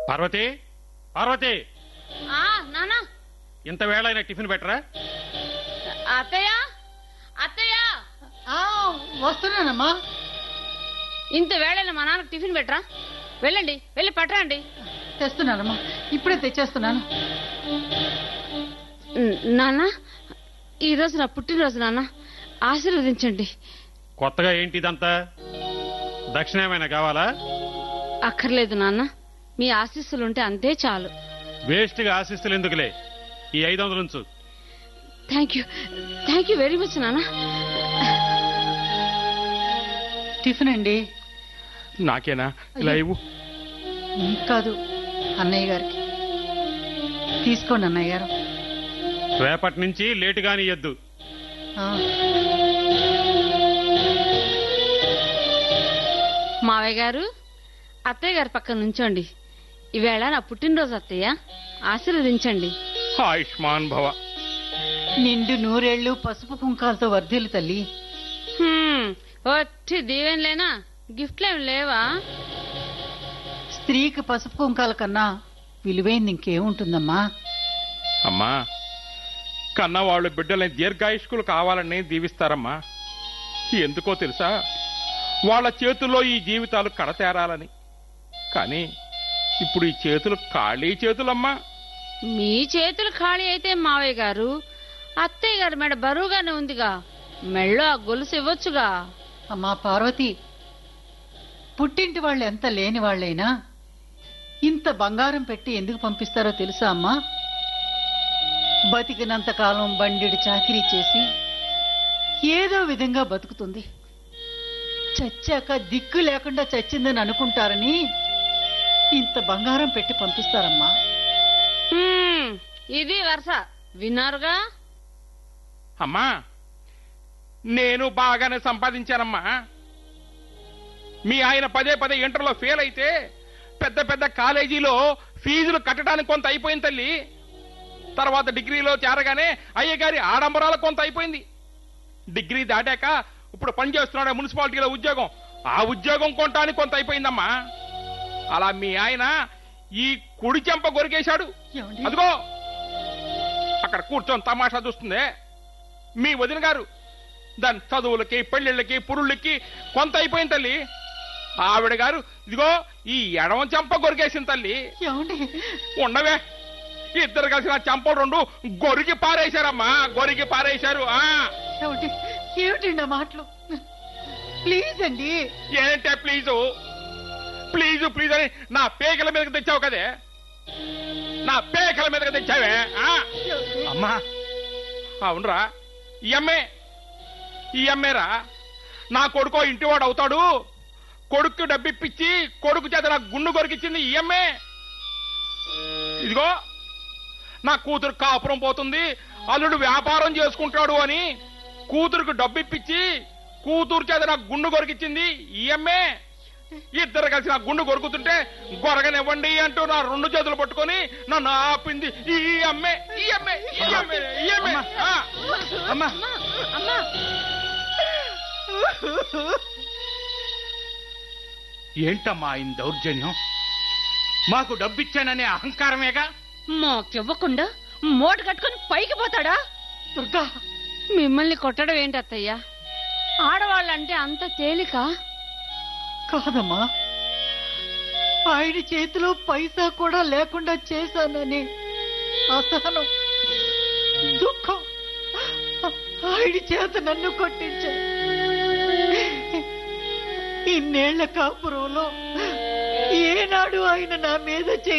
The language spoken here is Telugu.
పార్వతి పార్వతి ఆ నానా ఇంత వేళైనా టిఫిన్ పెట్టరా అత్తయ్య అత్తయ్య ఆ, వస్తున్నానమ్మా ఇంత వేళైనా మా నాన్నకు టిఫిన్ పెట్టరా వెళ్ళండి వెళ్ళి పట్టరండి తెస్తున్నానమ్మా ఇప్పుడే తెచ్చేస్తున్నాను ఉమ్, నాన్న ఈ రోజు నా పుట్టినరోజు నాన్న ఆశీర్వదించండి కొత్తగా ఏంటి ఇదంతా దక్షిణ ఏమైనా కావాలా అక్కర్లేదు నాన్న మీ ఆశీస్సులు ఉంటే అంతే చాలు వేస్ట్గా ఆశిస్తులు ఎందుకులే ఈ ఐదు వందలు ఉంచు thank you thank you very much నాన్న టిఫిన్ అండి నాకేనా ఇలా ఇవ్వు మీకు కాదు అన్నయ్య గారికి తీసుకోండి అన్నయ్య గారు రేపటి నుంచి లేటుగాని ఇయ్యద్దు ఆ, మావయ్య గారు అత్తయ్య గారి పక్కన నుంచోండి ఈవేళ నా పుట్టినరోజు అత్తయ్య ఆశీర్వదించండి ఆయుష్మాన్ భవ నిండు నూరేళ్లు పసుపు కుంకాలతో వర్ధిల్లు తల్లి హ్మ్, వచ్చి దీవెనలేనా గిఫ్ట్లేం లేవా స్త్రీకి పసుపు కుంకాల కన్నా విలువైంది ఇంకేముంటుందమ్మా అమ్మా కన్నవాళ్ళు బిడ్డలని దీర్ఘాయుష్కులు కావాలని దీవిస్తారమ్మా ఎందుకో తెలుసా వాళ్ళ చేతుల్లో ఈ జీవితాలు కడతేరాలని కానీ ఇప్పుడు ఈ చేతులు ఖాళీ చేతులమ్మా మీ చేతులు ఖాళీ అయితే మావయ్య గారు అత్తయ్య గారి మెడ బరువుగానే ఉందిగా మెళ్ళో ఆ గొలుసు ఇవ్వొచ్చుగా అమ్మా పార్వతి పుట్టింటి వాళ్ళు ఎంత లేని వాళ్ళైనా ఇంత బంగారం పెట్టి ఎందుకు పంపిస్తారో తెలుసా అమ్మా బతికినంత కాలం బండిడి చాకిరీ చేసి ఏదో విధంగా బతుకుతుంది చచ్చాక దిక్కు లేకుండా చచ్చిందని అనుకుంటారని ఇంత బంగారం పెట్టి పంపిస్తారమ్మా హ్మ్, ఇది వరుస విన్నారుగా అమ్మా నేను బాగానే సంపాదించానమ్మా మీ ఆయన పదే పదే ఇంటర్లో ఫెయిల్ అయితే పెద్ద పెద్ద కాలేజీలో ఫీజులు కట్టడానికి కొంత అయిపోయింది తల్లి తర్వాత డిగ్రీలో చేరగానే అయ్యగారి ఆడంబరాల కొంత అయిపోయింది డిగ్రీ దాటాక ఇప్పుడు పని చేస్తున్నాడు మున్సిపాలిటీలో ఉద్యోగం ఆ ఉద్యోగం కొంటానికి కొంత అయిపోయిందమ్మా అలా మీ ఆయన ఈ కుడి చెంప గొరికేశాడు ఏమండి? అదిగో అక్కడ కూర్చొని తమాషా చూస్తుందే మీ వదిన గారు దాని చదువులకి పెళ్లిళ్ళకి పురుళ్ళకి కొంత అయిపోయింది తల్లి ఆవిడ గారు ఇదిగో ఈ ఎడమ చెంప గొరికేసింది తల్లి ఏమండి ఉండవే ఇద్దరు కలిసి నా చెంపలు రెండు గొరికి పారేశారమ్మా గొరికి పారేశారు ఆ ఏమిటి ఏమిటండి ఆ మాటలు ప్లీజ్ అండి ఏంటే ప్లీజు ప్లీజు ప్లీజ్ అని నా పేకల మీదకి తెచ్చావు కదే నా పేకల మీదకి తెచ్చావే ఆ అమ్మా అవునరా ఈ అమ్మే ఈ అమ్మేరా నా కొడుకో ఇంటివాడు అవుతాడు కొడుకు డబ్బిప్పించి కొడుకు చేత నా గుండు కొరికిచ్చింది ఈ అమ్మే ఇదిగో నా కూతురు కాపురం పోతుంది అల్లుడు వ్యాపారం చేసుకుంటాడు అని కూతురుకు డబ్బిప్పించి కూతురు చేత నా గుండు కొరికిచ్చింది ఈ అమ్మే ఇద్దరు కలిసి నా గుండు కొరుకుతుంటే గొరగనివ్వండి అంటూ నా రెండు చేతులు పట్టుకొని నన్ను ఆపింది ఈ అమ్మే ఈ అమ్మే ఈ అమ్మే ఈ అమ్మే ఆ. అమ్మా అమ్మా ఏంటమ్మా ఆయన దౌర్జన్యం మాకు డబ్బిచ్చాననే అహంకారమేగా మాకివ్వకుండా మూట కట్టుకొని పైకి పోతాడా దుర్గా మిమ్మల్ని కొట్టడం ఏంటి అత్తయ్య ఆడవాళ్ళంటే అంత తేలిక కాదమ్మా ఆయన చేతిలో పైసా కూడా లేకుండా చేశానని అసహనం దుఃఖం ఆయన చేత నన్ను కొట్టించా ఇన్నేళ్ల కాపురంలో ఏనాడు ఆయన నా మీద చేయి